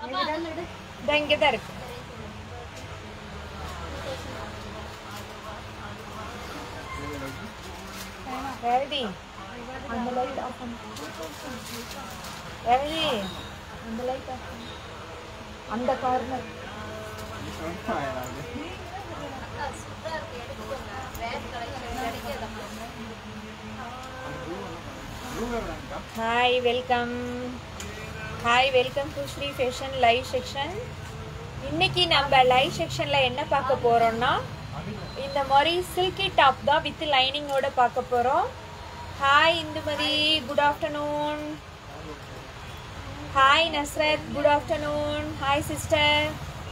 இந்த இங்கே தான் இருக்கு ரேவதி அந்த லைட் ஆஃப் பண்ணு ரேவதி அந்த லைட் ஆஃப் பண்ணு அந்த corner hi welcome hi welcome to Sri fashion live section இன்னைக்கு நம்ம லைவ் செக்ஷனில் என்ன பார்க்க போகிறோம்னா இந்த மாதிரி சில்கி டாப் தான் வித் லைனிங்கோட பார்க்க போகிறோம் hi Indumathi good afternoon hi Nusrat good afternoon hi sister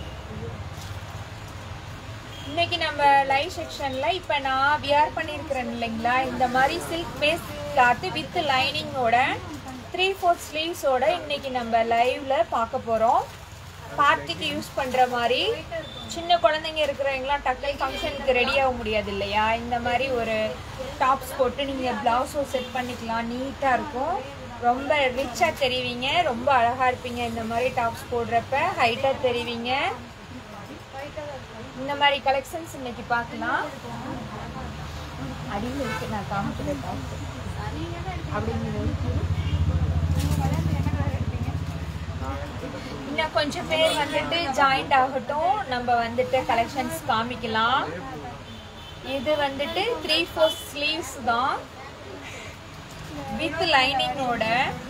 இன்னைக்கு நம்ம லைவ் செக்ஷன்ல இப்போ நான் வியர் பண்ணியிருக்கிறேன் இல்லைங்களா இந்த மாதிரி சில்க் பேஸ் கிளாத் வித் லைனிங்கோட த்ரீ ஃபோர்த் ஸ்லீவ்ஸோட இன்னைக்கு நம்ம லைவ்ல பார்க்க போறோம் பார்ட்டிக்கு யூஸ் பண்ற மாதிரி சின்ன குழந்தைங்க இருக்கிறவங்களாம் டக்கல் ஃபங்க்ஷனுக்கு ரெடி ஆக முடியாது இல்லையா இந்த மாதிரி ஒரு டாப்ஸ் போட்டு நீங்கள் ப்ளவுஸும் செட் பண்ணிக்கலாம் நீட்டாக இருக்கும் ரொம்ப ரிச்சாக தெரிவிங்க ரொம்ப அழகாக இருப்பீங்க இந்த மாதிரி டாப்ஸ் போடுறப்ப ஹைட்டாக தெரிவிங்க இந்த மாதிரி கலெக்ஷன்ஸ் இன்னைக்கு பார்க்கலாம் அடியில் இருக்கு நான் காமிக்கிறேன் டாப் அப்படிங்கிறது இன்னும் கொஞ்சம் பேர் வந்துட்டு ஜாயிண்ட் ஆகட்டும் நம்ம வந்துட்டு கலெக்ஷன்ஸ் காமிக்கலாம் இது வந்துட்டு த்ரீ ஃபோர் ஸ்லீவ்ஸ் தான் வித் லைனிங்கோட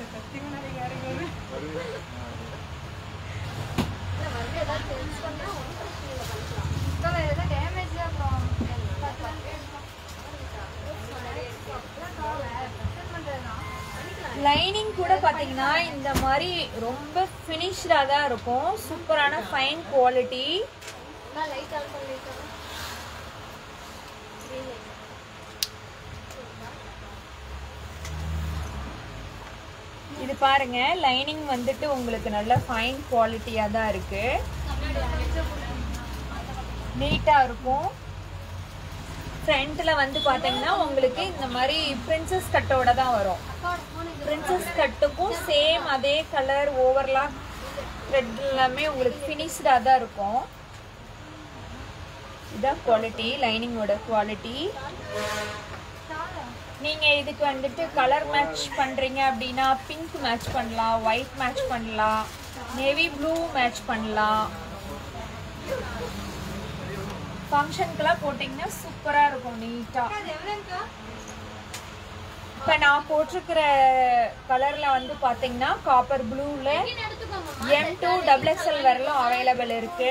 லைனிங் கூட பார்த்தீங்கன்னா இந்த மாதிரி ரொம்ப ஃபினிஷ்டாக தான் இருக்கும் சூப்பரான ஃபைன் குவாலிட்டி இது பாருங்க லைனிங் வந்துட்டு உங்களுக்கு நல்ல ஃபைன் குவாலிட்டியாக தான் இருக்கு நீட்டாக இருக்கும் ஃப்ரண்ட்டில் வந்து பார்த்தீங்கன்னா உங்களுக்கு இந்த மாதிரி பிரின்சஸ் கட்டோட தான் வரும் பிரின்சஸ் கட்டுக்கும் சேம் அதே கலர் ஓவர்லாக் த்ரெட் எல்லாமே உங்களுக்கு ஃபினிஷ்டாக தான் இருக்கும் இதான் குவாலிட்டி லைனிங்கோட குவாலிட்டி நீங்கள் இதுக்கு வந்துட்டு கலர் மேட்ச் பண்ணுறீங்க அப்படின்னா பிங்க் மேட்ச் பண்ணலாம் ஒயிட் மேட்ச் பண்ணலாம் நேவி ப்ளூ மேட்ச் பண்ணலாம் ஃபங்க்ஷனுக்குலாம் போட்டிங்கன்னா சூப்பராக இருக்கும் நீட்டாக இப்போ நான் போட்டிருக்கிற கலரில் வந்து பார்த்தீங்கன்னா காப்பர் ப்ளூவில் எம் டூ டபுள் எக்ஸ்எல் வரலும் அவைலபிள் இருக்கு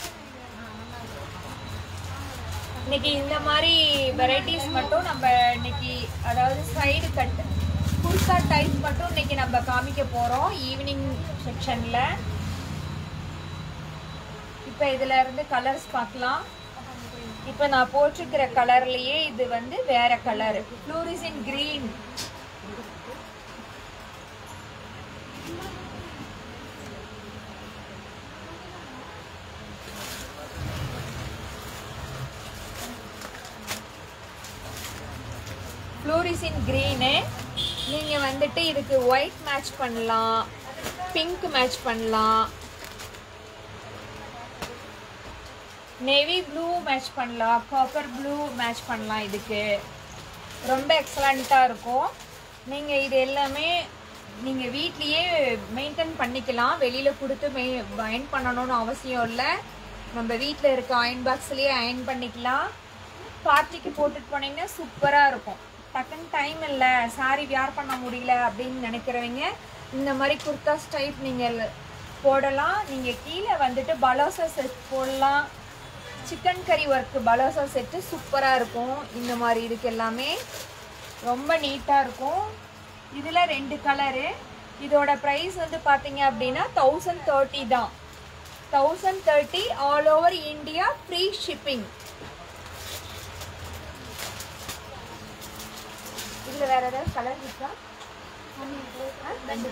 இன்னைக்கு இந்த மாதிரி வெரைட்டிஸ் மட்டும் நம்ம இன்னைக்கு அதாவது சைடு கட் குர்தா டைப் மட்டும் இன்னைக்கு நம்ம காமிக்க போகிறோம் ஈவினிங் செக்ஷனில் இப்போ இதில் இருந்து கலர்ஸ் பார்க்கலாம் இப்போ நான் போட்டிருக்கிற கலர்லயே இது வந்து வேற colour fluorescent green fluorescent green நீங்கள் வந்துட்டு இதுக்கு ஒயிட் மேட்ச் பண்ணலாம் பிங்க் மேட்ச் பண்ணலாம் நேவி ப்ளூ மேட்ச் பண்ணலாம் காப்பர் ப்ளூ மேட்ச் பண்ணலாம் இதுக்கு ரொம்ப எக்ஸலண்ட்டாக இருக்கும் நீங்கள் இது எல்லாமே நீங்கள் வீட்லேயே மெயின்டைன் பண்ணிக்கலாம் வெளியில் கொடுத்து மெய் அயன் பண்ணணும்னு அவசியம் இல்லை நம்ம வீட்டில் இருக்க அயன் பாக்ஸ்லேயே அயன் பண்ணிக்கலாம் பார்ட்டிக்கு போட்டுட்டு போனீங்கன்னா சூப்பராக இருக்கும் டக்குன்னு டைம் இல்லை சாரி வியார் பண்ண முடியல அப்படின்னு நினைக்கிறவங்க இந்த மாதிரி குர்தாஸ் டைப் நீங்கள் போடலாம் நீங்கள் கீழே வந்துட்டு பலோசா செட் போடலாம் chikankari work palazzo set சூப்பராக இருக்கும் இந்த மாதிரி இதுக்கு எல்லாமே ரொம்ப நீட்டாக இருக்கும் இதில் ரெண்டு கலரு இதோட ப்ரைஸ் வந்து பார்த்தீங்க அப்படின்னா தௌசண்ட் தேர்ட்டி தான் thousand thirty all over India free shipping இதில் வேற ஏதாவது கலர் இருக்கா ஆ, ரெண்டு.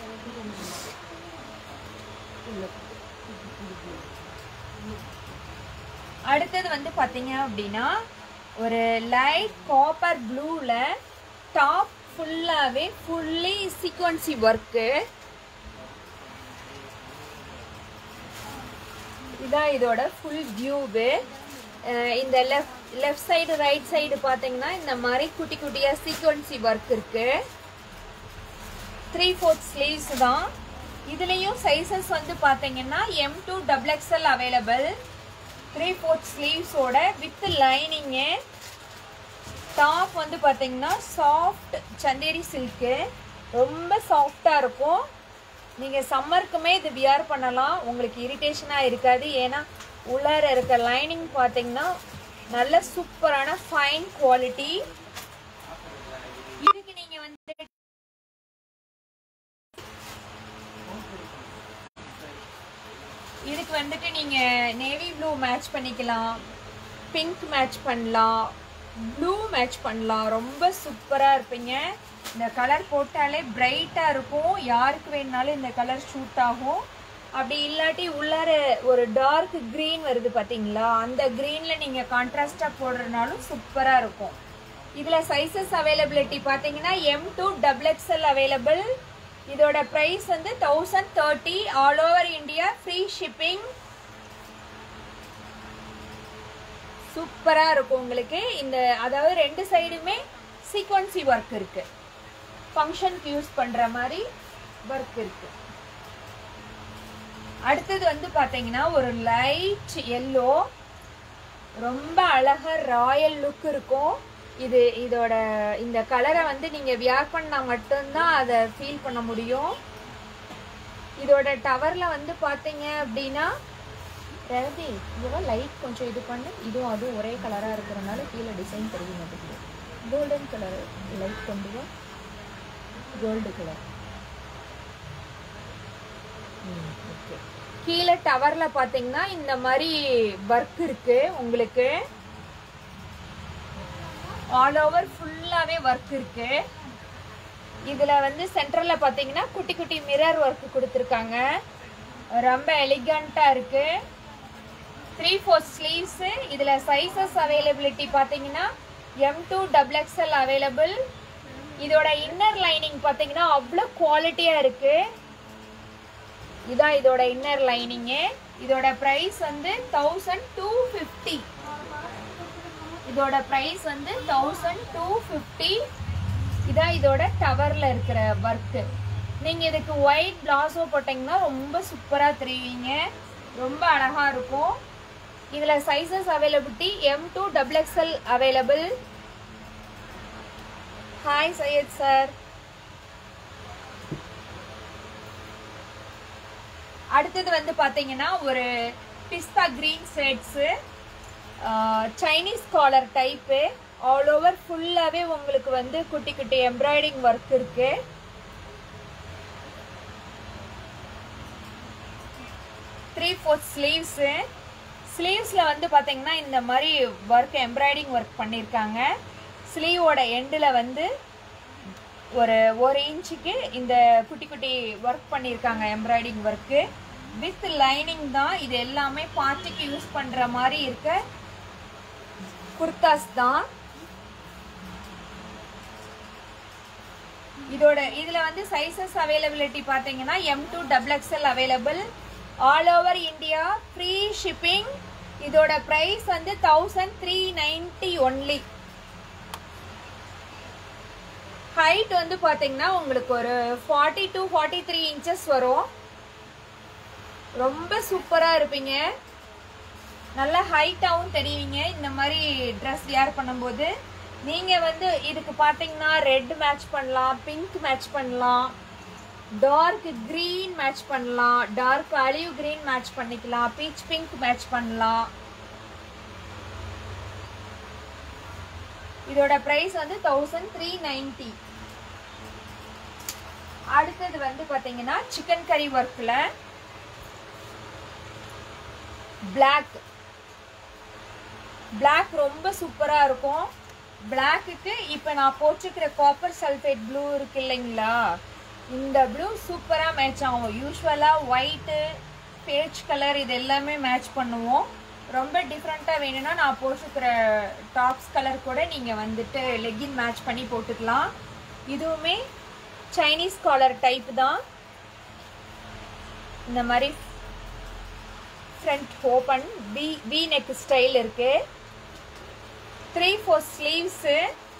அடுத்தது வந்து பார்த்தீங்க அப்படின்னா ஒரு லைட் காப்பர் ப்ளூவில் டாப் ஃபுல்லாகவே ஃபுல்லி சீக்வன்சி ஒர்க்கு இதான் இதோட ஃபுல் வியூவு இந்த left left side right side பார்த்தீங்கன்னா இந்த மாதிரி குட்டி குட்டியாக சீக்வன்சி ஒர்க் இருக்கு த்ரீ ஃபோர்த் ஸ்லீவ்ஸ் தான் இதுலேயும் சைஸஸ் வந்து பார்த்தீங்கன்னா M to double XL available three fourth ஸ்லீவ்ஸோட வித் லைனிங்கு டாப் வந்து பார்த்தீங்கன்னா சாஃப்ட் சந்தேரி சில்க்கு ரொம்ப சாஃப்டாக இருக்கும் நீங்கள் சம்மருக்குமே இது வியர் பண்ணலாம் உங்களுக்கு இரிட்டேஷனாக இருக்காது ஏன்னா உள்ளார இருக்க லைனிங் பார்த்தீங்கன்னா நல்ல சூப்பரான ஃபைன் குவாலிட்டி இதுக்கு நீங்கள் வந்து இதுக்கு வந்துட்டு நீங்கள் நேவி ப்ளூ மேட்ச் பண்ணிக்கலாம் பிங்க் மேட்ச் பண்ணலாம் ப்ளூ மேட்ச் பண்ணலாம் ரொம்ப சூப்பராக இருப்பீங்க இந்த கலர் போட்டாலே பிரைட்டாக இருக்கும் யாருக்கு வேணுனாலும் இந்த கலர் ஷூட் ஆகும் அப்படி இல்லாட்டி உள்ளார ஒரு டார்க் க்ரீன் வருது பார்த்தீங்களா அந்த க்ரீனில் நீங்கள் கான்ட்ராஸ்டாக போடுறதுனாலும் சூப்பராக இருக்கும் இதில் சைஸஸ் அவைலபிலிட்டி பார்த்தீங்கன்னா M to double XL available இதோட ப்ரைஸ் வந்து thousand thirty all over India free shipping சூப்பராக இருக்கும் உங்களுக்கு இந்த அதாவது ரெண்டு சைடுமே சீக்வன்சி ஒர்க் இருக்கு ஃபங்க்ஷனுக்கு யூஸ் பண்ணுற மாதிரி ஒர்க் இருக்கு அடுத்தது வந்து பார்த்தீங்கன்னா ஒரு லைட் எல்லோ ரொம்ப அழகா ராயல் லுக் இருக்கும் இது இதோட இந்த கலரை வந்து நீங்கள் வியர் பண்ணால் மட்டும்தான் அதை ஃபீல் பண்ண முடியும் இதோட டவரில் வந்து பார்த்தீங்க அப்படின்னா ரவி இதெல்லாம் லைட் கொஞ்சம் இது பண்ணு இதுவும் அதுவும் ஒரே கலராக இருக்கிறனால கீழே டிசைன் தெரிய மாட்டேங்குது கோல்டன் கலர் லைட் கொண்டு வா கோல்டு கலர் ஓகே கீழே டவரில் பார்த்தீங்கன்னா இந்த மாதிரி ஒர்க் இருக்கு உங்களுக்கு ஆல் ஓவர் ஃபுல்லாகவே ஒர்க் இருக்கு இதில் வந்து சென்டரில் பார்த்தீங்கன்னா குட்டி குட்டி மிரர் ஒர்க் கொடுத்துருக்காங்க ரொம்ப எலிகண்ட்டாக இருக்கு த்ரீ ஃபோர் ஸ்லீவ்ஸு இதில் சைஸஸ் அவைலபிலிட்டி பார்த்தீங்கன்னா M to double XL available இதோட இன்னர் லைனிங் பார்த்தீங்கன்னா அவ்வளோ குவாலிட்டியாக இருக்கு இதான் இதோட இன்னர் லைனிங்கு இதோட ப்ரைஸ் வந்து தௌசண்ட் டூ ஃபிஃப்டி இதோட ப்ரைஸ் வந்து தௌசண்ட் டூ ஃபிஃப்டி இதான் இதோட டவரில் இருக்கிற ஒர்க்கு நீங்கள் இதுக்கு ஒயிட் பிளாசோ போட்டிங்கன்னா ரொம்ப சூப்பராக தெரியுவீங்க ரொம்ப அழகாக இருக்கும் இதில் sizes availability M to double XL available hi Syed sir அடுத்தது வந்து பார்த்தீங்கன்னா ஒரு pista green shades Chinese collar type all over ஃபுல்லாகவே உங்களுக்கு வந்து குட்டி குட்டி எம்ப்ராய்டிங் ஒர்க் இருக்கு த்ரீ ஃபோர்த் ஸ்லீவ்ஸு ஸ்லீவ்ஸில் வந்து பார்த்தீங்கன்னா இந்த மாதிரி ஒர்க் எம்ப்ராய்டிங் ஒர்க் பண்ணியிருக்காங்க ஸ்லீவோட எண்டில் வந்து ஒரு ஒரு இன்ச்சுக்கு இந்த குட்டி குட்டி ஒர்க் பண்ணியிருக்காங்க எம்ப்ராய்டிங் ஒர்க்கு வித் லைனிங் தான் இது எல்லாமே பார்ட்டிக்கு யூஸ் பண்ணுற மாதிரி இருக்க குர்தாஸ் தான் இதோட இதில் வந்து சைஸஸ் அவைலபிலிட்டி பார்த்தீங்கன்னா M to double XL available all over India free shipping இதோட ப்ரைஸ் வந்து thousand three ninety only height வந்து பார்த்தீங்கன்னா உங்களுக்கு ஒரு forty to forty three inches வரும் ரொம்ப சூப்பராக இருப்பீங்க நல்ல ஹைட்டாகவும் தெரியுவீங்க இந்த மாதிரி ட்ரெஸ் வியர் பண்ணும்போது நீங்கள் வந்து இதுக்கு பார்த்தீங்கன்னா ரெட் மேட்ச் பண்ணலாம் பிங்க் மேட்ச் பண்ணலாம் டார்க் க்ரீன் மேட்ச் பண்ணலாம் டார்க் அலிவ் க்ரீன் மேட்ச் பண்ணிக்கலாம் பீச் பிங்க் மேட்ச் பண்ணலாம் இதோட ப்ரைஸ் வந்து தௌசண்ட் த்ரீ நைன்டி அடுத்தது வந்து பார்த்தீங்கன்னா சிக்கன் கறி ஒர்க்கில் பிளாக் பிளாக் ரொம்ப சூப்பராக இருக்கும் பிளாக்குக்கு இப்போ நான் போட்டிருக்கிற காப்பர் சல்ஃபேட் ப்ளூ இருக்கு இல்லைங்களா இந்த ப்ளூ சூப்பராக மேட்ச் ஆகும் யூஸ்வலாக ஒயிட்டு பேச் கலர் இது எல்லாமே மேட்ச் பண்ணுவோம் ரொம்ப டிஃப்ரெண்ட்டாக வேணும்னா நான் போட்டிருக்கிற டாப்ஸ் கலர் கூட நீங்கள் வந்துட்டு லெக்கின் மேட்ச் பண்ணி போட்டுக்கலாம் இதுவுமே சைனீஸ் காலர் டைப் தான் இந்த மாதிரி front open V V neck style இருக்கு த்ரீ ஃபோர் ஸ்லீவ்ஸு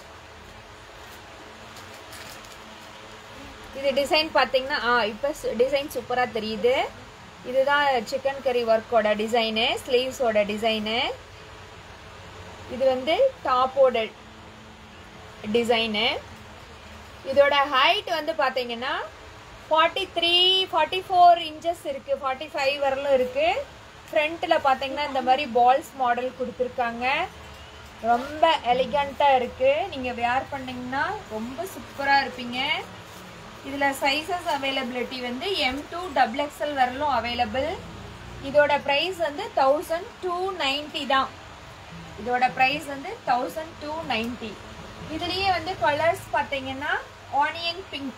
இது டிசைன் பார்த்தீங்கன்னா ஆ இப்போ டிசைன் சூப்பராக தெரியுது இதுதான் சிக்கன் கறி ஒர்க்கோட டிசைனு ஸ்லீவ்ஸோட டிசைனு இது வந்து டாப்போட டிசைனு இதோட ஹைட் வந்து பார்த்தீங்கன்னா forty three forty four inches இருக்குது ஃபார்ட்டி ஃபைவ் வரலும் இருக்குது ஃப்ரண்ட்டில் பார்த்தீங்கன்னா இந்த மாதிரி பால்ஸ் மாடல் கொடுத்துருக்காங்க ரொம்ப எலிகண்ட்டாக இருக்குது நீங்கள் வேர் பண்ணிங்கன்னா ரொம்ப சூப்பராக இருப்பீங்க இதில் சைஸஸ் அவைலபிலிட்டி வந்து எம் டூ டபுள் எக்ஸ்எல் வரலும் அவைலபிள் இதோட ப்ரைஸ் வந்து தௌசண்ட் டூ நைன்ட்டி தான் இதோட ப்ரைஸ் வந்து தௌசண்ட் டூ நைன்ட்டி இதுலேயே வந்து கலர்ஸ் பார்த்தீங்கன்னா ஆனியன் பிங்க்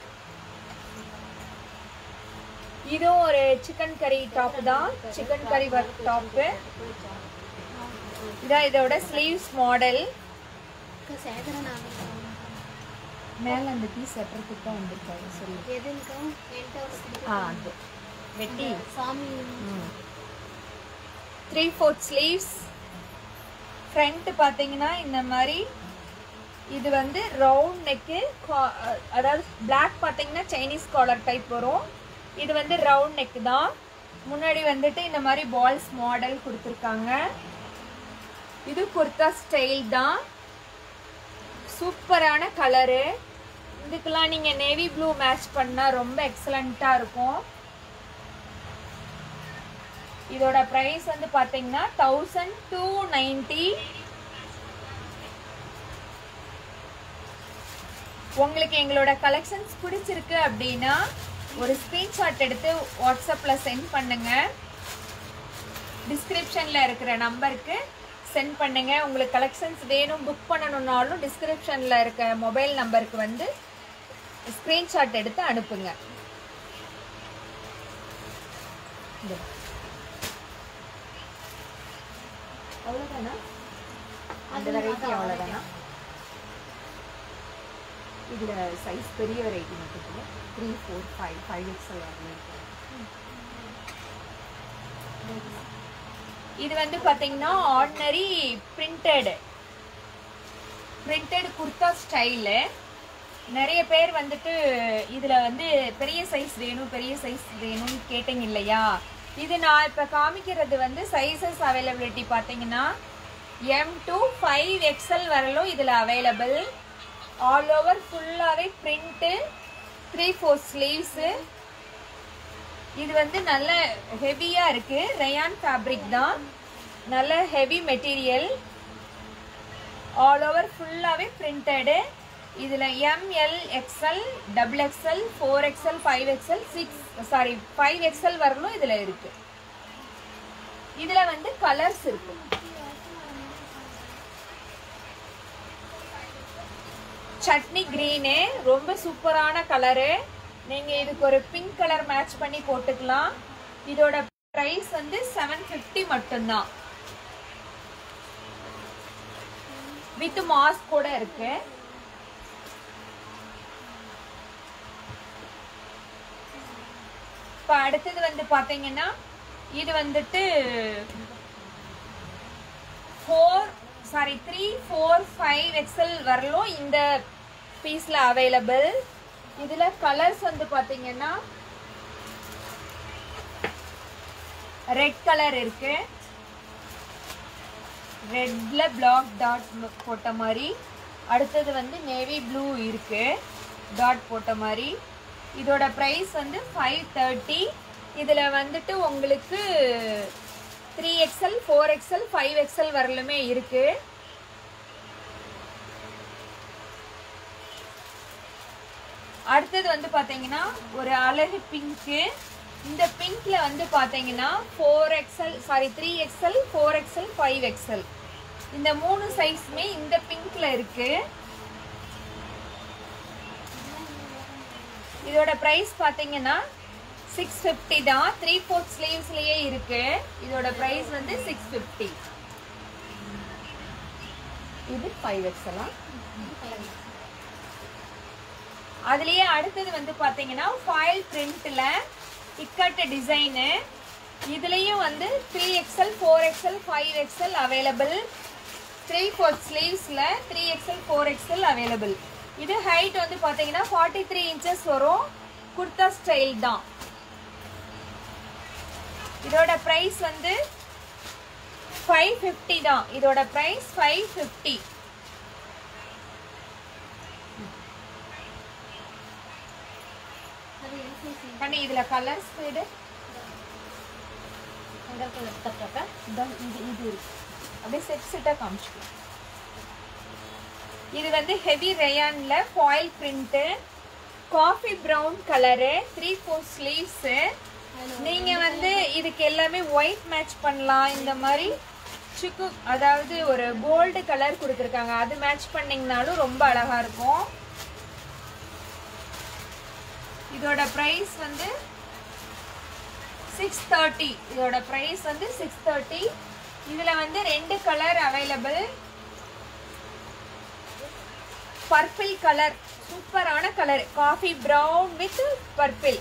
இதுவும் ஒரு சிக்கன் கறி டாப் தான் சிக்கன் கறி ஒர்க் டாப்பு இதான் இதோட ஸ்லீவ்ஸ் மாடல் சேகரன் ஆகும் மேலே அந்த பீஸ் வெட்டுறதுக்கு தான் வந்திருக்காரு சொல்லு எதுங்கா என்கிட்ட ஒரு பிடிக்கும். ஆ அது வெட்டி சாமி த்ரீ ஃபோர்த் ஸ்லீவ்ஸ் ஃப்ரண்ட் பார்த்தீங்கன்னா இந்த மாதிரி இது வந்து ரவுண்ட் நெக்கு அதாவது பிளாக் பார்த்தீங்கன்னா சைனீஸ் காலர் டைப் வரும் இது வந்து ரவுண்ட் நெக் தான் முன்னாடி வந்துட்டு இந்த மாதிரி பால்ஸ் மாடல் கொடுத்துருக்காங்க இது குர்தா ஸ்டைல் தான் சூப்பரான கலரு இதுக்கெல்லாம் நீங்கள் நேவி ப்ளூ மேட்ச் பண்ணால் ரொம்ப எக்ஸலண்ட்டாக இருக்கும் இதோட ப்ரைஸ் வந்து பார்த்தீங்கன்னா தௌசண்ட் டூ நைன்டி உங்களுக்கு எங்களோட கலெக்ஷன்ஸ் பிடிச்சிருக்கு அப்படின்னா ஒரு ஸ்க்ரீன்ஷாட் எடுத்து வாட்ஸ்அப்பில் சென்ட் பண்ணுங்க டிஸ்கிரிப்ஷனில் இருக்கிற நம்பருக்கு சென்ட் பண்ணுங்க உங்களுக்கு கலெக்ஷன்ஸ் வேணும் புக் பண்ணணும்னாலும் டிஸ்கிரிப்ஷனில் இருக்க மொபைல் நம்பருக்கு வந்து ஸ்க்ரீன்ஷாட் எடுத்து அனுப்புங்க இந்த அவ்வளோதானா அந்த வெரைட்டி அவ்வளோதானா இதில் சைஸ் பெரிய வெரைட்டி மட்டும் three four five five XL இது வந்து பார்த்தீங்கன்னா ordinary printed printed kurta style நிறைய பேர் வந்துட்டு இதில் வந்து பெரிய சைஸ் வேணும் பெரிய சைஸ் வேணும்னு கேட்டீங்க இல்லையா இது நான் இப்போ காமிக்கிறது வந்து சைஸஸ் அவைலபிலிட்டி பார்த்தீங்கன்னா எம் டூ ஃபைவ் எக்ஸல் வரலும் இதில் அவைலபிள் ஆல் ஓவர் ஃபுல்லாகவே பிரிண்ட்டு த்ரீ ஃபோர் ஸ்லீவ்ஸு இது வந்து நல்ல ஹெவியாக இருக்குது ரயான் ஃபேப்ரிக் தான் நல்ல ஹெவி மெட்டீரியல் ஆல் ஓவர் ஃபுல்லாகவே பிரிண்டடு இதில் M L XL double XL four XL five XL six sorry five XL வரலும் இதில் இருக்கு இதில் வந்து கலர்ஸ் இருக்கு சட்னி க்ரீனு ரொம்ப சூப்பரான கலரு நீங்கள் இதுக்கு ஒரு பிங்க் கலர் மேட்ச் பண்ணி போட்டுக்கலாம் இதோட ப்ரைஸ் வந்து செவன் ஃபிஃப்டி மட்டும்தான் வித் மாஸ்க் கூட இருக்கு இப்போ அடுத்தது வந்து பார்த்தீங்கன்னா இது வந்துட்டு four sorry three four five XL வரலும் இந்த பீஸில் அவைலபிள் இதில் கலர்ஸ் வந்து பார்த்தீங்கன்னா ரெட் கலர் இருக்கு ரெட்ல பிளாக் டாட் போட்ட மாதிரி அடுத்தது வந்து நேவி ப்ளூ இருக்கு டாட் போட்ட மாதிரி இதோட ப்ரைஸ் வந்து ஃபைவ் தேர்ட்டி இதில் வந்துட்டு உங்களுக்கு three XL four XL five XL வரலுமே இருக்கு அடுத்தது வந்து பார்த்தீங்கன்னா ஒரு அழகு பிங்க்கு இந்த பிங்க்ல வந்து பார்த்தீங்கன்னா four XL sorry three XL four XL five XL இந்த மூணு சைஸுமே இந்த பிங்க்ல இருக்கு இதோட ப்ரைஸ் பார்த்தீங்கன்னா சிக்ஸ் ஃபிஃப்டி தான் த்ரீ ஃபோர்த் ஸ்லீவ்ஸ்லயே இருக்கு இதோட ப்ரைஸ் வந்து சிக்ஸ் ஃபிஃப்டி இது ஃபைவ் எக்ஸ்எல்லாம் அதுலயே அடுத்தது வந்து பாத்தீங்கன்னா ஃபாயில் பிரிண்ட்ல இக்கட் டிசைனு இதுலேயும் வந்து three XL four XL five XL available three fourth ஸ்லீவ்ஸில் three XL four XL available இது ஹைட் வந்து பார்த்தீங்கன்னா ஃபார்ட்டி த்ரீ இன்ச்சஸ் வரும் குர்தா ஸ்டைல் தான் இதோட ப்ரைஸ் வந்து ஃபைவ் ஃபிஃப்டி தான் இதோட ப்ரைஸ் ஃபைவ் ஃபிஃப்டி அது எல் சைஸ் பண்ணி இதில் கலர்ஸ் இது எந்த கலர் தப்பாக்கா இது இது இருக்கு அப்படியே செட் செட்டாக காமிச்சுக்கலாம் இது வந்து ஹெவி ரேயான்ல foil print coffee brown colour three four sleeves நீங்க வந்து இதுக்கு எல்லாமே ஒயிட் மேட்ச் பண்ணலாம் இந்த மாதிரி சுக்கு அதாவது ஒரு கோல்டு கலர் கொடுத்துருக்காங்க அது மேட்ச் பண்ணீங்கனாலும் ரொம்ப அழகா இருக்கும் இதோட ப்ரைஸ் வந்து சிக்ஸ் தேர்ட்டி இதோட ப்ரைஸ் வந்து சிக்ஸ் தேர்ட்டி இதில் வந்து ரெண்டு கலர் அவைலபிள் பர்பிள் கலர் சூப்பரான colour coffee brown with purple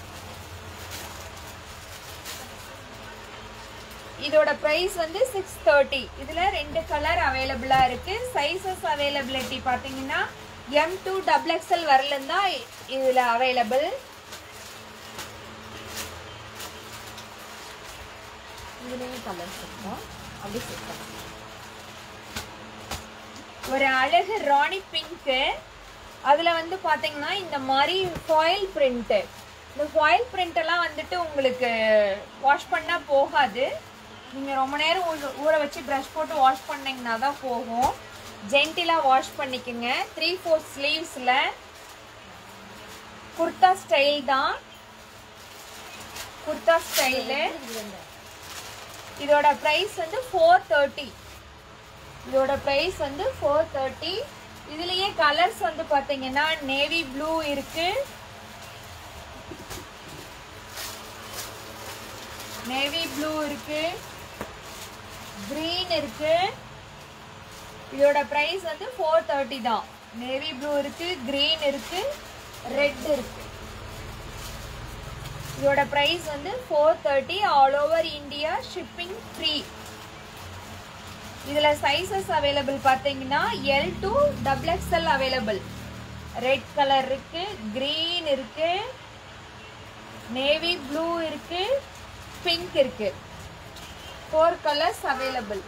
இதோட ப்ரைஸ் வந்து சிக்ஸ் தேர்ட்டி இதில் ரெண்டு கலர் அவைலபிளாக இருக்குது சைஸஸ் அவைலபிலிட்டி பார்த்தீங்கன்னா எம் டூ டபுள் எக்ஸ்எல் வரலன்னு தான் இதில் அவைலபிள் இதுலேயும் கலர்ஸ் இருக்கும் அப்படி சொல்லுங்க ஒரு அழகு ராணி பிங்க்கு அதில் வந்து பார்த்தீங்கன்னா இந்த மாதிரி ஃபாயில் பிரிண்ட்டு இந்த ஃபாயில் பிரிண்ட் எல்லாம் வந்துட்டு உங்களுக்கு வாஷ் பண்ணால் போகாது நீங்கள் ரொம்ப நேரம் ஊற- ஊற வச்சு ப்ரஷ் போட்டு வாஷ் பண்ணீங்கன்னா தான் போகும் ஜென்டிலாக வாஷ் பண்ணிக்கோங்க த்ரீ ஃபோர் ஸ்லீவ்ஸில் குர்தா ஸ்டைல் தான் குர்தா ஸ்டைலு இதோட ப்ரைஸ் வந்து ஃபோர் தேர்ட்டி இதோட ப்ரைஸ் வந்து ஃபோர் தேர்ட்டி இதுலயே கலர்ஸ் வந்து பாத்தீங்கன்னா நேவி ப்ளூ இருக்கு நேவி ப்ளூ இருக்கு கிரீன் இருக்கு இதோட ப்ரைஸ் வந்து ஃபோர் தேர்ட்டி தான் நேவி ப்ளூ இருக்கு கிரீன் இருக்கு ரெட் இருக்கு இதோட ப்ரைஸ் வந்து four thirty all over India shipping free இதில் சைஸஸ் அவைலபிள் பார்த்தீங்கன்னா L to double XL available red colour இருக்கு கிரீன் இருக்கு நேவி ப்ளூ இருக்கு பிங்க் இருக்கு ஃபோர் கலர்ஸ் அவைலபிள்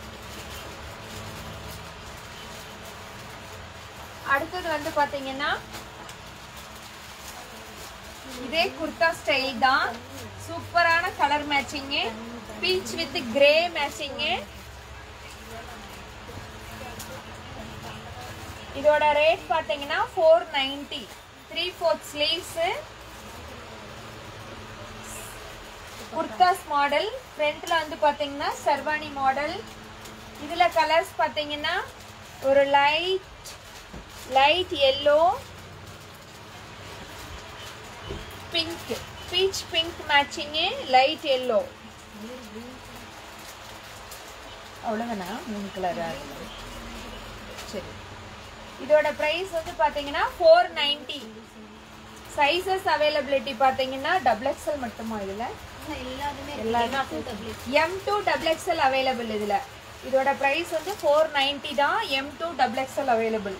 அடுத்தது வந்து பார்த்தீங்கன்னா இதே குர்தா ஸ்டைல் தான் சூப்பரான colour matching peach with grey matching இதோட ரேட் பார்த்தீங்கன்னா four ninety three fourth sleeves kurtas model ஃப்ரண்ட்டில் வந்து பார்த்தீங்கன்னா சர்வானி மாடல் இதில் கலர்ஸ் பார்த்தீங்கன்னா ஒரு light light yellow pink peach pink matching light yellow அவ்வளோதானா மூணு கலராக இருக்குது சரி இதோட ப்ரைஸ் வந்து பார்த்தீங்கன்னா ஃபோர் நைன்ட்டி சைஸஸ் அவைலபிலிட்டி பார்த்தீங்கன்னா டபுள் எக்ஸ்எல் மட்டுமா இதில் எல்லாருமே எல்லாமே M to double XL available இதில் இதோட ப்ரைஸ் வந்து ஃபோர் நைன்ட்டி தான் M to double XL available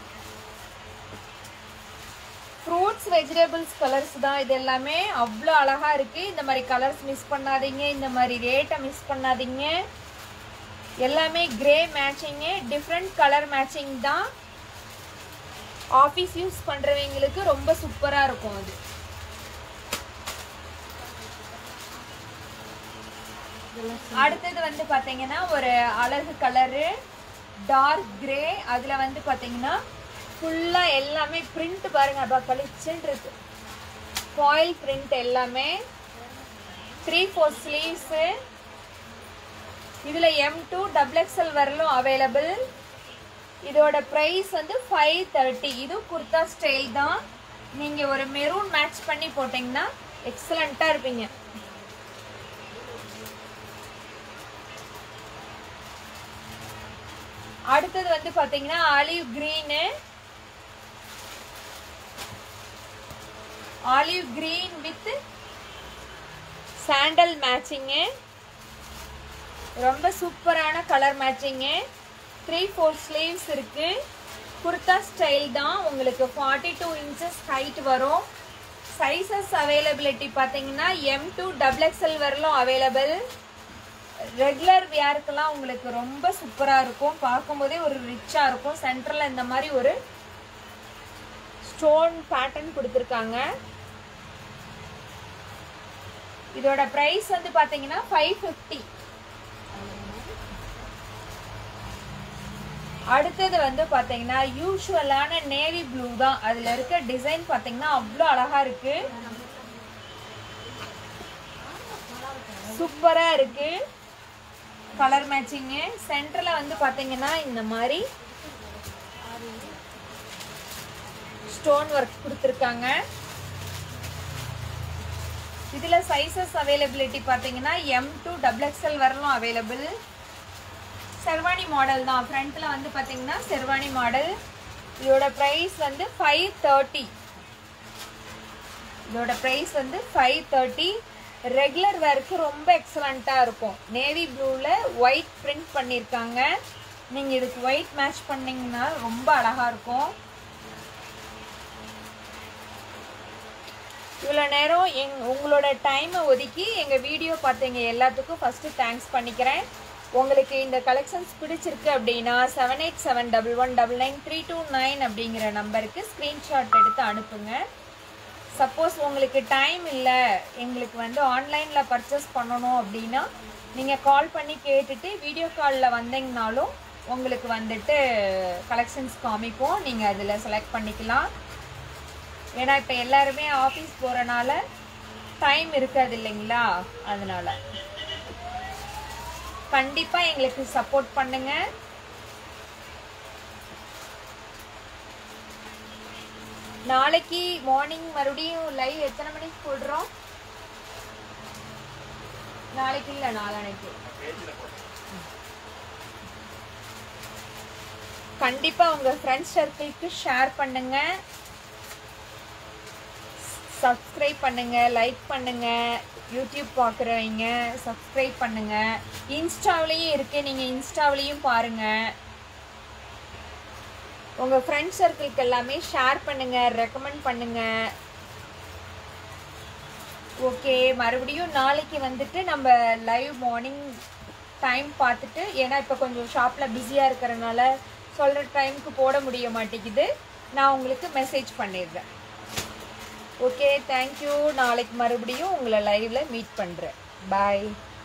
fruits vegetables colours தான் இது எல்லாமே அவ்வளோ அழகாக இருக்குது இந்த மாதிரி கலர்ஸ் மிஸ் பண்ணாதீங்க இந்த மாதிரி ரேட்டை மிஸ் பண்ணாதீங்க எல்லாமே grey matching different colour matching தான் ஆஃபீஸ் யூஸ் பண்ணுறவங்களுக்கு ரொம்ப சூப்பராக இருக்கும் அது அடுத்தது வந்து பார்த்தீங்கன்னா ஒரு அழகு கலரு டார்க் கிரே அதில் வந்து பார்த்தீங்கன்னா ஃபுல்லாக எல்லாமே பிரிண்ட் பாருங்க அப்பா கழிச்சுன்னு இருக்கு ஃபாயில் பிரிண்ட் எல்லாமே த்ரீ ஃபோர் ஸ்லீவ்ஸு இதில் எம் டூ டபுள் எக்ஸ்எல் வரலும் அவைலபிள் இதோட ப்ரைஸ் வந்து ஃபைவ் தேர்ட்டி இது குர்தா ஸ்டைல் தான் நீங்கள் ஒரு மெரூன் மேட்ச் பண்ணி போட்டிங்கன்னா எக்ஸலண்ட்டாக இருப்பீங்க அடுத்தது வந்து பாத்தீங்கன்னா olive green olive green with sandal matching ரொம்ப சூப்பரான colour matching three four sleeves இருக்கு குர்தா ஸ்டைல் தான் உங்களுக்கு ஃபார்ட்டி டூ இன்ச்சஸ் ஹைட் வரும் சைஸஸ் அவைலபிலிட்டி பார்த்தீங்கன்னா எம் டூ டபுள் எக்ஸ்எல் வரலும் அவைலபிள் ரெகுலர் வியருக்கெல்லாம் உங்களுக்கு ரொம்ப சூப்பராக இருக்கும் பார்க்கும்போதே ஒரு ரிச்சாக இருக்கும் சென்டரில் இந்த மாதிரி ஒரு ஸ்டோன் பேட்டர்ன் கொடுத்துருக்காங்க இதோட ப்ரைஸ் வந்து பார்த்தீங்கன்னா ஃபைவ் ஃபிஃப்டி அடுத்தது வந்து பார்த்தீங்கன்னா யூஷுவலான நேவி ப்ளூ தான் அதில் இருக்க டிசைன் பார்த்தீங்கன்னா அவ்வளோ அழகா இருக்கு சூப்பராக இருக்கு கலர் மேட்சிங்கு சென்டரில் வந்து பார்த்தீங்கன்னா இந்த மாதிரி ஸ்டோன் ஒர்க் கொடுத்துருக்காங்க இதில் சைஸஸ் அவைலபிலிட்டி பார்த்தீங்கன்னா எம் டூ டபுள் எக்ஸ்எல் வரலும் அவைலபிள் செர்வானி மாடல் தான் ஃப்ரண்ட்டில் வந்து பார்த்தீங்கன்னா செர்வானி மாடல் இதோட ப்ரைஸ் வந்து ஃபைவ் தேர்ட்டி இதோட ப்ரைஸ் வந்து ஃபைவ் தேர்ட்டி ரெகுலர் வேருக்கு ரொம்ப எக்ஸலண்ட்டாக இருக்கும் நேவி ப்ளூவில் ஒயிட் பிரிண்ட் பண்ணியிருக்காங்க நீங்கள் இதுக்கு ஒயிட் மேட்ச் பண்ணிங்கன்னா ரொம்ப அழகாக இருக்கும் இவ்வளோ நேரம் எங் உங்களோட டைமை ஒதுக்கி எங்கள் வீடியோ பார்த்தீங்க எல்லாத்துக்கும் ஃபஸ்ட்டு தேங்க்ஸ் பண்ணிக்கிறேன் உங்களுக்கு இந்த கலெக்ஷன்ஸ் பிடிச்சிருக்கு அப்படின்னா seven eight seven double one double nine three two nine அப்படிங்கிற நம்பருக்கு ஸ்க்ரீன்ஷாட் எடுத்து அனுப்புங்க சப்போஸ் உங்களுக்கு டைம் இல்லை எங்களுக்கு வந்து ஆன்லைனில் பர்ச்சேஸ் பண்ணணும் அப்படின்னா நீங்கள் கால் பண்ணி கேட்டுட்டு வீடியோ காலில் வந்தீங்கனாலும் உங்களுக்கு வந்துட்டு கலெக்ஷன்ஸ் காமிப்போம் நீங்கள் அதில் செலக்ட் பண்ணிக்கலாம் ஏன்னா இப்போ எல்லாருமே ஆஃபீஸ் போகிறனால டைம் இருக்காது இல்லைங்களா அதனால கண்டிப்பாக எங்களுக்கு சப்போர்ட் பண்ணுங்க நாளைக்கு மார்னிங் மறுபடியும் லைவ் எத்தனை மணிக்கு போடுறோம் நாளைக்கு இல்லை நாளானைக்கு கண்டிப்பாக உங்கள் ஃப்ரெண்ட்ஸ் சர்க்கிளுக்கு ஷேர் பண்ணுங்க சப்ஸ்கிரைப் பண்ணுங்க லைக் பண்ணுங்க யூடியூப் பார்க்குறவங்க சப்ஸ்கிரைப் பண்ணுங்க இன்ஸ்டாவிலையும் இருக்கு நீங்கள் இன்ஸ்டாவிலையும் பாருங்க உங்கள் ஃப்ரெண்ட்ஸ் சர்க்கிளுக்கு எல்லாமே ஷேர் பண்ணுங்க ரெக்கமெண்ட் பண்ணுங்க ஓகே மறுபடியும் நாளைக்கு வந்துட்டு நம்ம லைவ் மார்னிங் டைம் பார்த்துட்டு ஏன்னா இப்போ கொஞ்சம் ஷாப்பில் பிஸியாக இருக்கிறனால சொல்கிற டைமுக்கு போட முடிய மாட்டேங்குது நான் உங்களுக்கு மெசேஜ் பண்ணிடுறேன் ஓகே தேங்க்யூ நாளைக்கு மறுபடியும் உங்களை லைவில் மீட் பண்ணுறேன் பாய்